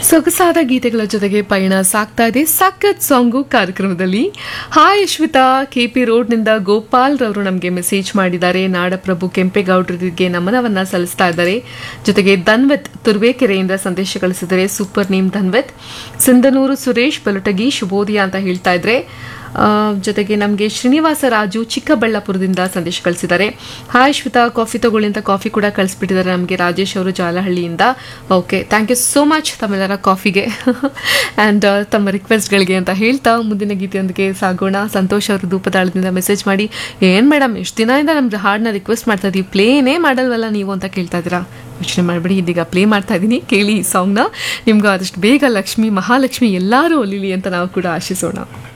ಸೊಗಸಾದ ಗೀತೆಗಳ ಜೊತೆಗೆ ಪಯಣ ಸಾಗ್ತಾ ಇದೆ ಸಖತ್ ಸಾಂಗು ಕಾರ್ಯಕ್ರಮದಲ್ಲಿ ಹಾಯ್ ಅಶ್ವಿತಾ ಕೆಪಿ ರೋಡ್ನಿಂದ ಗೋಪಾಲ್ ರವರು ನಮಗೆ ಮೆಸೇಜ್ ಮಾಡಿದ್ದಾರೆ ನಾಡಪ್ರಭು ಕೆಂಪೇಗೌಡರಿಗೆ ನಮನವನ್ನ ಸಲ್ಲಿಸ್ತಾ ಇದ್ದಾರೆ ಜೊತೆಗೆ ಧನ್ವತ್ ತುರ್ವೇಕೆರೆಯಿಂದ ಸಂದೇಶ ಕಳಿಸಿದರೆ ಸೂಪರ್ ನೇಮ್ ಧನ್ವತ್ ಸಿಂಧನೂರು ಸುರೇಶ್ ಬಲಟಗಿ ಶುಭೋದಯ ಅಂತ ಹೇಳ್ತಾ ಇದ್ರೆ ಆ, ಜೊತೆಗೆ ನಮಗೆ ಶ್ರೀನಿವಾಸ ರಾಜು ಚಿಕ್ಕಬಳ್ಳಾಪುರದಿಂದ ಸಂದೇಶ ಕಳಿಸಿದ್ದಾರೆ ಹಾಯ್ ಶ್ವೇತಾ ಕಾಫಿ ತಗೊಳ್ಳಿ ಅಂತ ಕಾಫಿ ಕೂಡ ಕಳಿಸ್ಬಿಟ್ಟಿದ್ದಾರೆ ನಮಗೆ ರಾಜೇಶ್ ಅವರು ಜಾಲಹಳ್ಳಿಯಿಂದ okay thank you so much ತಮ್ಮೆಲ್ಲರ ಕಾಫಿಗೆ ಆ್ಯಂಡ್ ತಮ್ಮ ರಿಕ್ವೆಸ್ಟ್ಗಳಿಗೆ ಅಂತ ಹೇಳ್ತಾ ಮುಂದಿನ ಗೀತೆಯೊಂದಿಗೆ ಸಾಗೋಣ ಸಂತೋಷ್ ಅವರು ಧೂಪದಾಳದಿಂದ ಮೆಸೇಜ್ ಮಾಡಿ ಏನು ಮೇಡಮ್ ಎಷ್ಟು ದಿನದಿಂದ ನಮ್ದು ಹಾಡನ್ನ ರಿಕ್ವೆಸ್ಟ್ ಮಾಡ್ತಾ ಇದೀವಿ ಪ್ಲೇನೇ ಮಾಡಲ್ವಲ್ಲ ನೀವು ಅಂತ ಕೇಳ್ತಾ ಇದ್ದೀರಾ ಯೋಚನೆ ಮಾಡಬೇಡಿ ಇದೀಗ ಪ್ಲೇ ಮಾಡ್ತಾ ಇದ್ದೀನಿ ಕೇಳಿ ಈ ಸಾಂಗ್ನ ನಿಮ್ಗೆ ಆದಷ್ಟು ಬೇಗ ಲಕ್ಷ್ಮಿ ಮಹಾಲಕ್ಷ್ಮಿ ಎಲ್ಲರೂ ಒಲಿಲಿ ಅಂತ ನಾವು ಕೂಡ ಆಶಿಸೋಣ